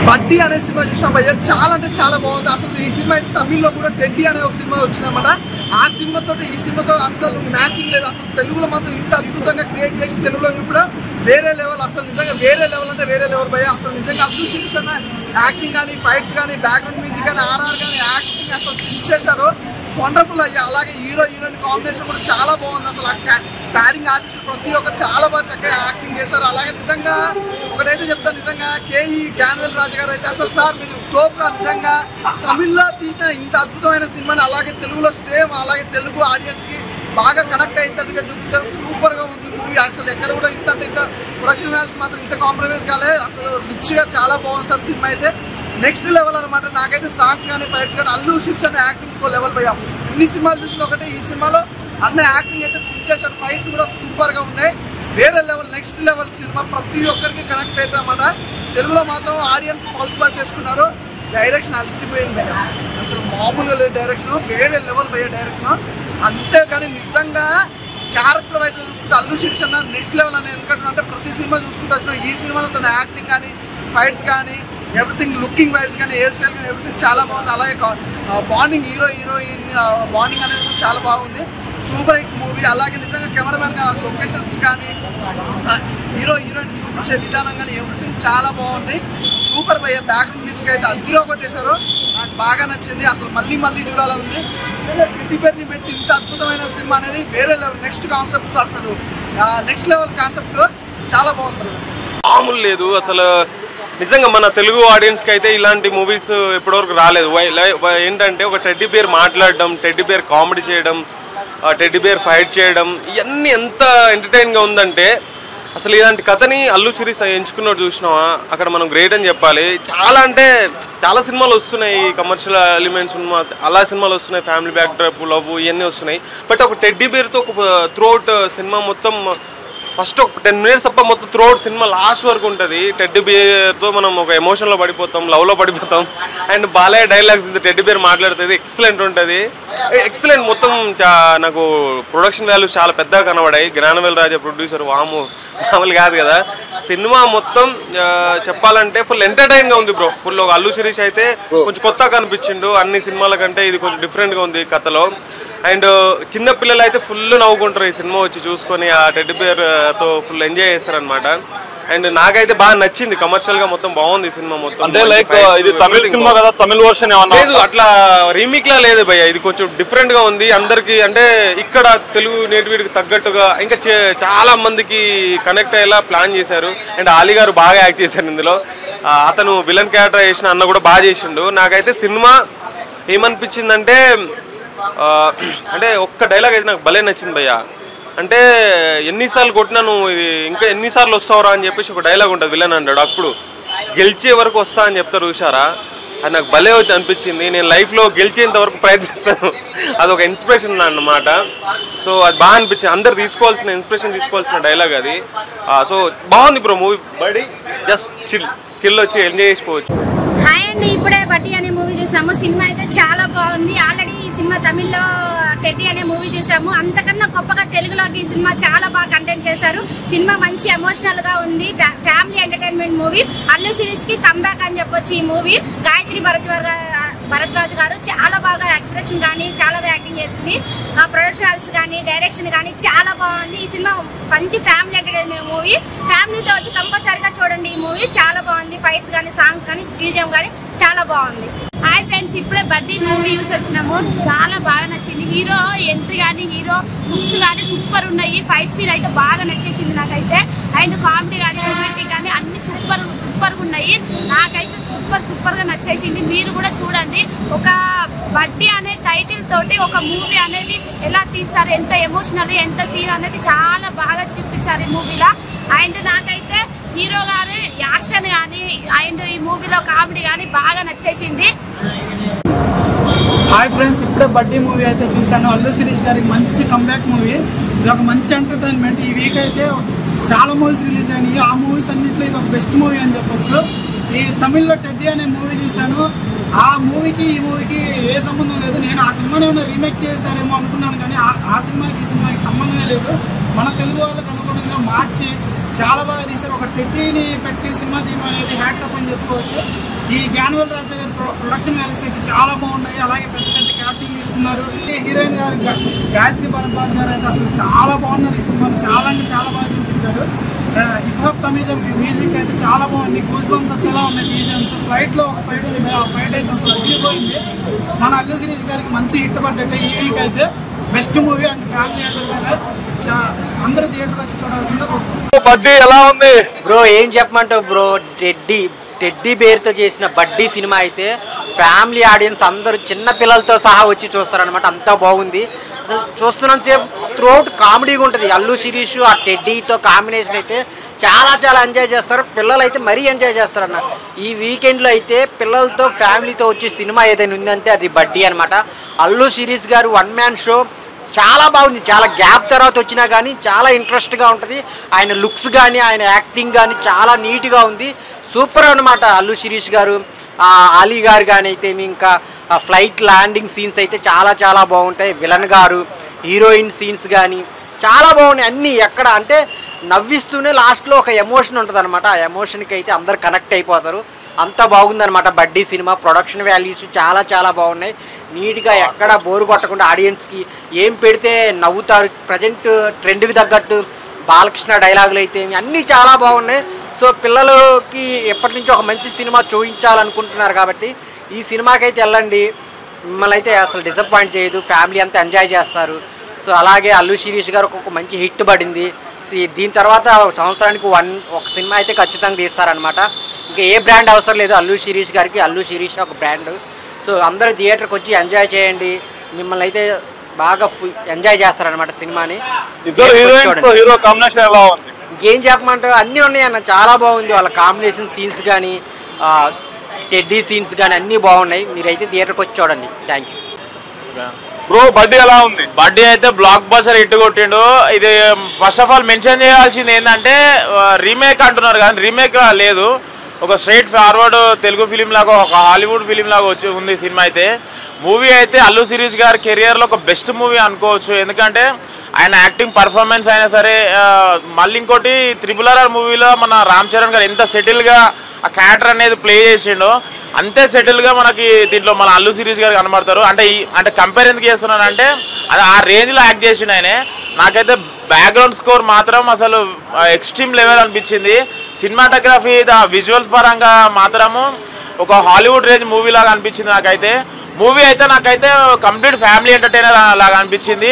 బడ్డీ అనే సినిమా చూసిన భయ్య చాలా అంటే చాలా బాగుంది అసలు ఈ సినిమా అయితే తమిళ్లో కూడా టెడ్డీ అనే ఒక సినిమా వచ్చిందన్నమాట ఆ సినిమాతో ఈ సినిమాతో అసలు మ్యాచింగ్ లేదు అసలు తెలుగులో మాత్రం ఇంత అద్భుతంగా క్రియేట్ చేసి తెలుగులో ఇప్పుడు వేరే లెవెల్ అసలు నిజంగా వేరే లెవెల్ అంటే వేరే లెవెల్ భయ్య అసలు నిజంగా అబ్దుల్ శిక్షణ యాక్టింగ్ కానీ ఫైట్స్ కానీ బ్యాక్గ్రౌండ్ మ్యూజిక్ కానీ ఆర్ఆర్ కానీ యాక్టింగ్ అసలు చేశారు వండర్ఫుల్ అయ్యా అలాగే హీరో హీరోయిన్ కాంబినేషన్ కూడా చాలా బాగుంది అసలు ప్యారింగ్ ఆర్టిస్ట్ ప్రతి ఒక్కరు చాలా బాగా చక్కగా యాక్టింగ్ చేశారు అలాగే నిజంగా ఒకటైతే చెప్తాను నిజంగా కేఈ గ్యాన్వెల్ రాజు గారు అయితే అసలు సార్ మీరు టోప్ సార్ నిజంగా తమిళ్లో తీసిన ఇంత అద్భుతమైన సినిమాని అలాగే తెలుగులో సేమ్ అలాగే తెలుగు ఆడియన్స్ కి బాగా కనెక్ట్ అయ్యేటట్టుగా చూపించారు సూపర్ గా ఉంది మూవీ అసలు ఎక్కడ కూడా ఇంత అంటే ఇంత ప్రొడక్షన్ వాల్యూస్ మాత్రం ఇంత కాంప్రమైజ్ కాలే అసలు రిచ్ గా చాలా బాగుంది సార్ సినిమా అయితే నెక్స్ట్ లెవెల్ అనమాట నాకైతే సాంగ్స్ కానీ ఫైట్స్ కానీ అల్లు శిక్షణ యాక్టింగ్ ఇంకో లెవెల్ పోయాం ఇన్ని సినిమాలు చూసిన ఒకటే ఈ సినిమాలో అన్న యాక్టింగ్ అయితే చేశారు ఫైట్ కూడా సూపర్ గా ఉన్నాయి వేరే లెవెల్ నెక్స్ట్ లెవెల్ సినిమా ప్రతి ఒక్కరికి కనెక్ట్ అవుతుంది అన్నమాట తెలుగులో మాత్రం ఆడియన్స్ పాల్సిపేట్ చేసుకున్నారు డైరెక్షన్ అల్టిపోయింది భయ్య అసలు మామూలుగా లేదు డైరెక్షన్ వేరే లెవెల్ పోయే డైరెక్షన్ అంతేకాని నిజంగా క్యారెక్టర్ వైజ్ చూసుకుంటే అల్లు శిరీష్ అన్న నెక్స్ట్ లెవెల్ అని ఎందుకంటే అంటే ప్రతి సినిమా చూసుకుంటూ వచ్చిన ఈ సినిమాలో తన యాక్టింగ్ కానీ ఫైట్స్ కానీ ఎవ్రీథింగ్ లుకింగ్ వైజ్ కానీ హెయిర్ స్టైల్ కానీ ఎవ్రీథింగ్ చాలా బాగుంది అలాగే బాండింగ్ హీరో హీరోయిన్ బాండింగ్ అనేది కూడా చాలా బాగుంది సూపర్ హిట్ మూవీ అలాగే నిజంగా కెమెరామెన్ కానీ లొకేషన్స్ కానీ హీరో హీరోయిన్ చూపించే విధానం కానీ ఎవ్రీథింగ్ చాలా బాగుంది సూపర్ భయ్య బ్యాక్గ్రౌండ్ మ్యూజిక్ అయితే అద్దీలో కొట్టేశారు నాకు బాగా నచ్చింది అసలు మళ్ళీ మళ్ళీ చూడాలని ఇంటి పేరుని పెట్టి ఇంత అద్భుతమైన సినిమా అనేది వేరే లెవెల్ నెక్స్ట్ కాన్సెప్ట్ అసలు నెక్స్ట్ లెవెల్ కాన్సెప్ట్ చాలా బాగుంటుంది మామూలు లేదు అసలు నిజంగా మన తెలుగు ఆడియన్స్కి అయితే ఇలాంటి మూవీస్ ఇప్పటివరకు రాలేదు వై- లై- వై- ఏంటంటే ఒక టెడ్డీ బేర్ మాట్లాడడం టెడ్డీ బేర్ కామెడీ చేయడం టెడ్డీ బేర్ ఫైట్ చేయడం ఇవన్నీ ఎంత ఎంటర్టైన్గా ఉందంటే అసలు ఇలాంటి కథని అల్లు సిరీస్ ఎంచుకున్నట్టు చూసినావా అక్కడ మనం గ్రేట్ అని చెప్పాలి చాలా అంటే చాలా సినిమాలు వస్తున్నాయి కమర్షియల్ ఎలిమెంట్స్ సినిమా అలా సినిమాలు వస్తున్నాయి ఫ్యామిలీ బ్యాక్ డ్రాప్ లవ్ ఇవన్నీ వస్తున్నాయి బట్ ఒక టెడ్డీ బేర్తో ఒక త్రూఅవుట్ సినిమా మొత్తం ఫస్ట్ ఒక టెన్ మినిట్స్ తప్ప మొత్తం త్రోడ్ సినిమా లాస్ట్ వరకు ఉంటుంది టెడ్డి బియర్తో మనం ఒక ఎమోషన్లో పడిపోతాం లవ్లో పడిపోతాం and Balayya dialogues teddy bear మాట్లాడుతుంది ఎక్సలెంట్ ఉంటుంది ఎక్సలెంట్ మొత్తం చా నాకు ప్రొడక్షన్ వాల్యూస్ చాలా పెద్దగా కనబడాయి జ్ఞానవేల్ రాజా ప్రొడ్యూసర్ వాము మామూలు కాదు కదా సినిమా మొత్తం ఆ, చెప్పాలంటే ఫుల్ ఎంటర్టైన్గా ఉంది బ్రో ఫుల్ ఒక అల్లు శిరీష్ అయితే కొంచెం కొత్తగా కనిపించిండు అన్ని సినిమాల కంటే ఇది కొంచెం డిఫరెంట్గా ఉంది కథలో అండ్ చిన్న పిల్లలు అయితే ఫుల్ నవ్వుకుంటారు ఈ సినిమా వచ్చి చూసుకొని ఆ టెడ్డి బేర్ తో ఫుల్ ఎంజాయ్ చేస్తారనమాట అండ్ నాకైతే బాగా నచ్చింది కమర్షియల్ గా మొత్తం బాగుంది ఈ సినిమా మొత్తం అంటే మంచి లైక్ fights, ఇది తమిళ everything సినిమా కదా తమిళ వర్షన్ ఏమన్నా లేదు అట్లా రీమేక్ లా లేదు భయ్య ఇది కొంచెం డిఫరెంట్ గా ఉంది అందరికి అంటే ఇక్కడ తెలుగు నేటివిటీకి తగ్గట్టుగా ఇంకా చే- చాలా మందికి కనెక్ట్ అయ్యేలా ప్లాన్ చేశారు అండ్ ఆలీ గారు బాగా యాక్ట్ చేశారు ఇందులో ఆ, అతను విలన్ క్యారెక్టర్ చేసిన అన్న కూడా బాగా చేసిండు నాకైతే సినిమా ఏమనిపించిందంటే ఆ, అంటే ఒక్క డైలాగ్ అయితే నాకు భలే నచ్చింది భయ్య అంటే ఎన్నిసార్లు కొట్టినా నువ్వు ఇది ఇంకా ఎన్నిసార్లు వస్తావురా అని చెప్పేసి ఒక డైలాగ్ ఉంటుంది విలన్ అంటాడు అప్పుడు గెలిచే వరకు వస్తా అని చెప్తారు చూసారా అది నాకు భలే వచ్చి అనిపించింది నేను లైఫ్లో గెలిచేంత వరకు ప్రయత్నిస్తాను అదొక ఇన్స్పిరేషన్ అన్నమాట సో అది బాగా అనిపించింది అందరు తీసుకోవాల్సిన ఇన్స్పిరేషన్ తీసుకోవాల్సిన డైలాగ్ అది సో బాగుంది bro movie Buddy just chill chill వచ్చి ఎంజాయ్ చేసిపోవచ్చు హాయ్ అండి ఇప్పుడే బట్టి అనే మూవీ చూసాము సినిమా అయితే చాలా బాగుంది ఆల్రెడీ ఈ సినిమా తమిళ్లో టెడ్డి అనే మూవీ చూసాము అంతకన్నా గొప్పగా తెలుగులోకి ఈ సినిమా చాలా బాగా కంటెంట్ చేశారు సినిమా మంచి ఎమోషనల్ గా ఉంది ఫ్యా- family entertainment movie Allu Sirish కి కంబ్యాక్ అని చెప్పొచ్చు ఈ మూవీ గాయత్రి భరద్వాజ్ గా- భరద్వాజ్ గారు చాలా బాగా ఎక్స్ప్రెషన్ కానీ చాలా బాగా యాక్టింగ్ చేసింది ప్రొడక్షన్ వాల్స్ కానీ డైరెక్షన్ కానీ చాలా బాగుంది ఈ సినిమా మంచి ఫ్యామిలీ ఎంటర్టైన్మెంట్ మూవీ ఫ్యామిలీతో వచ్చి కంపల్సరిగా చూడండి ఈ మూవీ చాలా బాగుంది ఫైట్స్ కానీ సాంగ్స్ కానీ మ్యూజియం కానీ చాలా బాగుంది హాయ్ ఫ్రెండ్స్ ఇప్పుడే బడ్డీ మూవీ చూసి వచ్చినాము చాలా బాగా నచ్చింది హీరో ఎంత కానీ హీరో బుక్స్ కానీ సూపర్ ఉన్నాయి ఫైట్ సీన్ అయితే బాగా నచ్చేసింది నాకైతే అండ్ కామెడీ కానీ రొమాంటిక్ కానీ అన్ని సూపర్ సూపర్గా ఉన్నాయి నాకైతే సూపర్ సూపర్గా నచ్చేసింది మీరు కూడా చూడండి ఒక బడ్డీ అనే టైటిల్ తోటి ఒక మూవీ అనేది ఎలా తీస్తారు ఎంత ఎమోషనల్ ఎంత సీన్ అనేది చాలా బాగా చూపించారు ఈ మూవీలో అండ్ నాకైతే హీరో గారి యాక్షన్ కానీ అండ్ ఈ మూవీలో కామెడీ కానీ బాగా నచ్చేసింది హాయ్ ఫ్రెండ్స్ ఇప్పుడే బడ్డీ మూవీ అయితే చూశాను అల్లు శిరీష్ గారికి మంచి కంబ్యాక్ మూవీ ఇది ఒక మంచి ఎంటర్టైన్మెంట్ ఈ వీక్ అయితే చాలా మూవీస్ రిలీజ్ అయినాయి ఆ మూవీస్ అన్నింటిలో ఇది ఒక బెస్ట్ మూవీ అని చెప్పొచ్చు ఈ తమిళ్లో టెడ్డీ అనే మూవీ చూశాను ఆ మూవీకి ఈ మూవీకి ఏ సంబంధం లేదు నేను ఆ సినిమాని ఏమైనా రీమేక్ చేశారేమో అనుకున్నాను కానీ ఆ- ఆ సినిమాకి ఈ సినిమాకి సంబంధమే లేదు మన తెలుగు వాళ్ళకి అనుగుణంగా మార్చి చాలా బాగా తీశారు ఒక టెడ్డీని పెట్టి సినిమా తీయడం అనేది హ్యాట్సప్ అని చెప్పుకోవచ్చు ఈ జ్ఞానవల్ రాజా గారి ప్రొ- ప్రొడక్షన్ వాల్యూస్ అయితే చాలా బాగున్నాయి అలాగే పెద్ద పెద్ద క్యాస్టింగ్ తీసుకున్నారు ఈ హీరోయిన్ గారు గా- గాయత్రి భరద్వాజ్ గారు అయితే అసలు చాలా బాగున్నారు ఈ సినిమాలో చాలా అంటే చాలా బాగా చూపించారు హిప్ హాప్ తమిళ మ్యూజిక్ అయితే చాలా బాగుంది గూస్ బంప్స్ వచ్చేలా ఉన్నాయి మ్యూజియంస్ ఫ్లైట్ లో ఒక ఫైట్ ఉంది ఆ ఫైట్ అయితే అసలు అదిరిపోయింది మన అల్లు సిరీస్ గారికి మంచి హిట్ పడ్డట్టే ఈ వీక్ అయితే best movie and family entertainer అందరూ థియేటర్ వచ్చి చూడాల్సిందే కోరుకుంటున్నాను. బడ్డీ ఎలా ఉంది బ్రో ఏం చెప్పమంటావు బ్రో టెడ్డీ టెడ్డీ బేర్తో చేసిన బడ్డీ సినిమా అయితే ఫ్యామిలీ ఆడియన్స్ అందరూ చిన్న పిల్లలతో సహా వచ్చి చూస్తారనమాట అంతా బాగుంది అసలు చూస్తున్నంతసేపు త్రూఅవుట్ కామెడీగా ఉంటుంది అల్లు శిరీష్ ఆ టెడ్డీతో కాంబినేషన్ అయితే చాలా చాలా ఎంజాయ్ చేస్తారు పిల్లలు అయితే మరీ ఎంజాయ్ చేస్తారన్న ఈ వీకెండ్లో అయితే పిల్లలతో ఫ్యామిలీతో వచ్చే సినిమా ఏదైనా ఉందంటే అది బడ్డీ అనమాట అల్లు శిరీష్ గారు వన్ మ్యాన్ షో చాలా బాగుంది చాలా గ్యాప్ తర్వాత వచ్చినా కానీ చాలా ఇంట్రెస్ట్గా ఉంటుంది ఆయన లుక్స్ కానీ ఆయన యాక్టింగ్ కానీ చాలా నీట్గా ఉంది సూపర్ అనమాట అల్లు శిరీష్ గారు ఆ అలీ గారు కానీ అయితే ఇంకా ఆ ఫ్లైట్ ల్యాండింగ్ సీన్స్ అయితే చాలా చాలా బాగుంటాయి విలన్ గారు హీరోయిన్ సీన్స్ కానీ చాలా బాగున్నాయి అన్నీ ఎక్కడ అంటే నవ్విస్తూనే లాస్ట్లో ఒక ఎమోషన్ ఉంటుంది అనమాట ఆ ఎమోషన్కి అయితే అందరు కనెక్ట్ అయిపోతారు అంత బాగుందన్నమాట బడ్డీ సినిమా ప్రొడక్షన్ వాల్యూస్ చాలా చాలా బాగున్నాయి నీట్గా ఎక్కడ బోరు కొట్టకుండా ఆడియన్స్కి ఏం పెడితే నవ్వుతారు ప్రజెంట్ ట్రెండ్కి తగ్గట్టు బాలకృష్ణ డైలాగులు అయితే అన్నీ చాలా బాగున్నాయి సో పిల్లలకి ఎప్పటి నుంచో ఒక మంచి సినిమా చూపించాలనుకుంటున్నారు కాబట్టి ఈ సినిమాకి అయితే వెళ్ళండి మిమ్మల్ని అయితే అసలు డిసప్పాయింట్ చేయదు ఫ్యామిలీ అంతా ఎంజాయ్ చేస్తారు సో అలాగే అల్లు శిరీష్ గారు ఒక మంచి హిట్ పడింది సో ఈ- దీని తర్వాత సంవత్సరానికి వన్ ఒక సినిమా అయితే ఖచ్చితంగా తీస్తారనమాట ఇంకా ఏ బ్రాండ్ అవసరం లేదు అల్లు శిరీష్ గారికి అల్లు శిరీష్ ఒక బ్రాండ్ సో అందరూ థియేటర్కి వచ్చి ఎంజాయ్ చేయండి మిమ్మల్ని అయితే బాగా ఫుల్ ఎంజాయ్ చేస్తారనమాట సినిమాని ఇద్దరు హీరోయిన్స్ తో హీరో కాంబినేషన్ ఎలా ఉంది ఇంకేం చెప్పమంటారు అన్నీ ఉన్నాయి అన్న చాలా బాగుంది వాళ్ళ కాంబినేషన్ సీన్స్ కానీ టెడ్డీ సీన్స్ కానీ అన్నీ బాగున్నాయి మీరైతే థియేటర్కి వచ్చి చూడండి థ్యాంక్ యూ బ్రో బడ్డీ ఎలా ఉంది బర్త్డే అయితే బ్లాక్ బస్టర్ హిట్ కొట్టిండు ఇది ఫస్ట్ ఆఫ్ ఆల్ మెన్షన్ చేయాల్సింది ఏంటంటే రీమేక్ అంటున్నారు కానీ రీమేక్ లేదు ఒక స్ట్రైట్ ఫార్వర్డ్ తెలుగు ఫిలిం లాగా ఒక హాలీవుడ్ ఫిలిం లాగా వచ్చి ఉంది సినిమా అయితే మూవీ అయితే అల్లు సిరీస్ గారి కెరియర్లో ఒక బెస్ట్ మూవీ అనుకోవచ్చు ఎందుకంటే ఆయన యాక్టింగ్ పర్ఫార్మెన్స్ అయినా సరే ఆ, మళ్ళీ ఇంకోటి త్రిపుల్ ఆర్ మూవీలో మన రామ్ చరణ్ గారు ఎంత సెటిల్గా ఆ క్యారెక్టర్ అనేది ప్లే చేసిండో అంతే సెటిల్గా మనకి దీంట్లో మన అల్లు సిరీస్ గారు కనబడతారు అంటే ఈ అంటే కంపేర్ ఎందుకు చేస్తున్నానంటే అది ఆ రేంజ్లో యాక్ట్ చేసిండు ఆయనే నాకైతే బ్యాక్గ్రౌండ్ స్కోర్ మాత్రం అసలు ఎక్స్ట్రీమ్ లెవెల్ అనిపించింది సినిమాటోగ్రఫీ విజువల్స్ పరంగా మాత్రము ఒక హాలీవుడ్ రేంజ్ మూవీ లాగా అనిపించింది నాకైతే మూవీ అయితే నాకైతే కంప్లీట్ ఫ్యామిలీ ఎంటర్టైనర్ లాగా అనిపించింది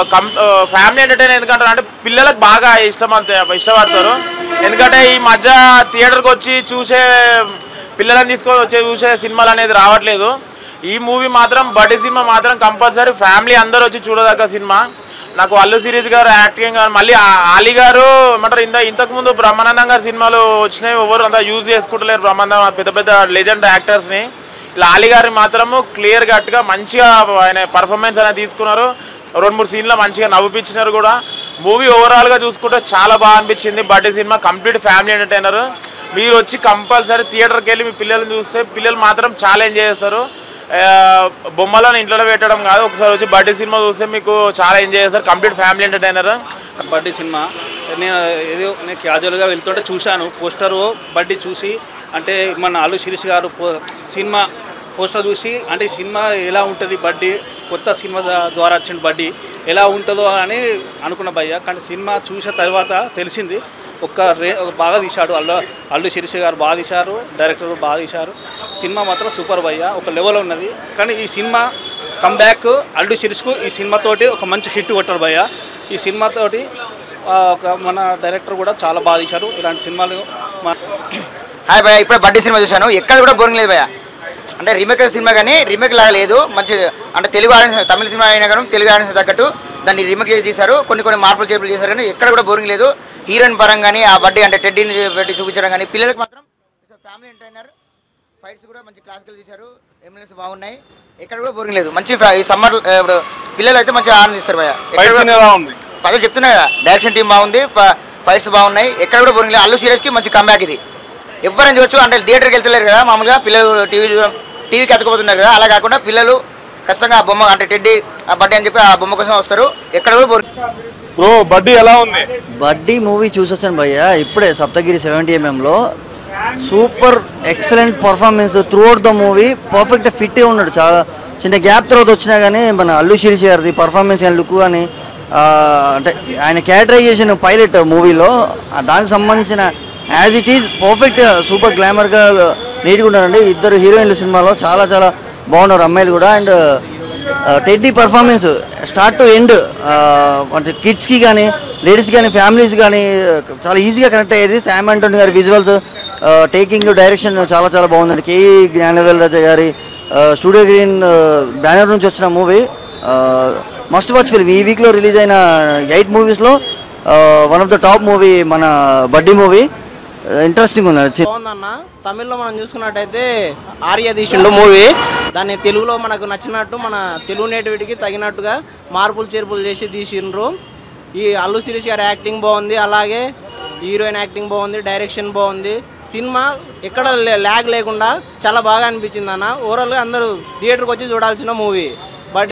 ఫ్యామిలీ ఎంటర్టైనర్ ఎందుకంటే అంటే పిల్లలకు బాగా ఇష్టం ఇష్టపడతారు ఎందుకంటే ఈ మధ్య థియేటర్కి వచ్చి చూసే పిల్లలను తీసుకొని వచ్చే చూసే సినిమాలు అనేది రావట్లేదు ఈ మూవీ మాత్రం బడ్డీ సినిమా మాత్రం కంపల్సరీ ఫ్యామిలీ అందరూ వచ్చి చూడదగ్గ సినిమా నాకు అల్లు సిరీస్ గారు యాక్టింగ్ కానీ మళ్ళీ ఆ- ఆలీ గారు ఏమంటారు ఇంత ఇంతకుముందు బ్రహ్మానందం గారి సినిమాలు వచ్చినాయి ఎవరు అంతా యూజ్ చేసుకుంటలేరు బ్రహ్మానందం పెద్ద పెద్ద లెజెండ్ యాక్టర్స్ని ఇలా ఆలీ గారి మాత్రము క్లియర్ కట్గా మంచిగా ఆయన పర్ఫార్మెన్స్ అనేది తీసుకున్నారు రెండు మూడు సీన్లో మంచిగా నవ్వుపించినారు కూడా మూవీ ఓవరాల్గా చూసుకుంటే చాలా బాగా అనిపించింది birthday cinema complete family entertainer మీరు వచ్చి కంపల్సరీ థియేటర్కి వెళ్ళి మీ పిల్లల్ని చూస్తే పిల్లలు మాత్రం చాలా ఎంజాయ్ చేస్తారు ఆ, బొమ్మలను ఇంట్లో పెట్టడం కాదు ఒకసారి వచ్చి బర్త్డే సినిమా చూస్తే మీకు చాలా ఎంజాయ్ చేస్తారు complete family entertainer Buddy cinema నేను ఏదో నేను క్యాజువల్గా వెళ్తుంటే చూశాను పోస్టరు బడ్డీ చూసి అంటే మన అల్లు శిరీష్ గారు పో- సినిమా పోస్టర్ చూసి అంటే ఈ సినిమా ఎలా ఉంటుంది బడ్డీ కొత్త సినిమా ద- ద్వారా వచ్చిన బడ్డీ ఎలా ఉంటుందో అని అనుకున్న భయ్య కానీ సినిమా చూసిన తర్వాత తెలిసింది ఒక రే ఒక బాగా తీశాడు అల్లు అల్లు శిరీష్ గారు బాగా తీశారు డైరెక్టర్ బాగా తీశారు సినిమా మాత్రం సూపర్ భయ్య ఒక లెవెల్ ఉన్నది కానీ ఈ సినిమా కమ్బ్యాక్ అల్లు శిరీష్కు ఈ సినిమాతోటి ఒక మంచి హిట్ కొట్టాడు భయ్య ఈ సినిమాతోటి ఆ, ఒక మన డైరెక్టర్ కూడా చాలా బాగా తీశారు ఇలాంటి సినిమాలు మా హాయ్ భయ ఇప్పుడే బడ్డీ సినిమా చూశాను ఎక్కడ కూడా బోరింగ్ లేదు భయ అంటే రీమేక్ సినిమా కానీ రీమేక్ లాగా లేదు మంచి అంటే తెలుగు ఆడియన్స్ తమిళ సినిమా అయినా కానీ తెలుగు ఆడియన్స్ తగ్గట్టు దాన్ని రీమేక్ చేసి తీశారు కొన్ని కొన్ని మార్పులు చేర్పులు చేశారు కానీ ఎక్కడ కూడా బోరింగ్ లేదు హీరోయిన్ పరంగా కానీ ఆ బడ్డీ అంటే టెడ్డీని పెట్టి చూపించడం కానీ పిల్లలకు మాత్రం ఫ్యామిలీ ఎంటర్టైనర్ ఫైట్స్ కూడా మంచి క్లాసికల్ తీశారు ఎమ్మెల్యేస్ బాగున్నాయి ఎక్కడ కూడా బోరింగ్ లేదు మంచి fa- ఈ సమ్మర్ ఇప్పుడు పిల్లలు అయితే మంచిగా ఆనందిస్తారు భయ ఫైట్ సీన్ ఎలా ఉంది అదే చెప్తున్నా కదా డైరెక్షన్ టీం బాగుంది ఫ- ఫైట్స్ బాగున్నాయి ఎక్కడ కూడా బోరింగ్ లేదు అల్లు సీరియస్కి మంచి కంబ్యాక్ ఇది ఎవరైనా చూడొచ్చు అంటే థియేటర్కి వెళ్తలేరు కదా మామూలుగా పిల్లలు టీవీ టీవీకి ఎత్తుకుపోతున్నారు కదా అలా కాకుండా పిల్లలు ఖచ్చితంగా ఆ బొమ్మ అంటే టెడ్డీ ఆ బర్త్డే అని చెప్పి ఆ బొమ్మ కోసం వస్తారు ఎక్కడ కూడా బోరింగ్ బ్రో బడ్డీ ఎలా ఉంది బడ్డీ మూవీ చూసొచ్చాను భయ్య ఇప్పుడే సప్తగిరి సెవెంటీ ఎంఎంలో super excellent performance throughout the movie perfect fit ఉన్నాడు చాలా చిన్న గ్యాప్ తర్వాత వచ్చినా కానీ మన అల్లు శిరీష్ గారిది పర్ఫార్మెన్స్ కానీ లుక్ కానీ ఆ, అంటే ఆయన క్యారెక్టరైజేషన్ పైలట్ మూవీలో దానికి సంబంధించిన as it is perfect super గ్లామర్గా నీట్గా ఉన్నారండి ఇద్దరు హీరోయిన్ల సినిమాలో చాలా చాలా బాగున్నారు అమ్మాయిలు కూడా and teddy performance start to end అంటే కిడ్స్కి కానీ లేడీస్ కానీ ఫ్యామిలీస్ కానీ చాలా ఈజీగా కనెక్ట్ అయ్యేది శామ్ ఆంటోనీ గారి విజువల్స్ టేకింగ్ డైరెక్షన్ చాలా చాలా బాగుందండి కేఈ జ్ఞానవేల్ రాజా గారి స్టూడియో గ్రీన్ బ్యానర్ నుంచి వచ్చిన మూవీ మస్ట్ వాచ్ ఫిల్మ్ ఈ వీక్లో రిలీజ్ అయిన ఎయిట్ మూవీస్లో one of the top movie మన బడ్డీ మూవీ ఇంట్రెస్టింగ్ ఉంది అది బాగుందన్న తమిళ్లో మనం చూసుకున్నట్టయితే ఆర్య తీసిండు మూవీ దాన్ని తెలుగులో మనకు నచ్చినట్టు మన తెలుగు నేటివిటీకి తగినట్టుగా మార్పులు చేర్పులు చేసి తీసిండ్రు ఈ అల్లు శిరీష్ గారి యాక్టింగ్ బాగుంది అలాగే హీరోయిన్ యాక్టింగ్ బాగుంది డైరెక్షన్ బాగుంది సినిమా ఎక్కడ ల్యాగ్ లేకుండా చాలా బాగా అనిపించింది అన్న ఓవరాల్గా అందరూ థియేటర్కి వచ్చి చూడాల్సిన మూవీ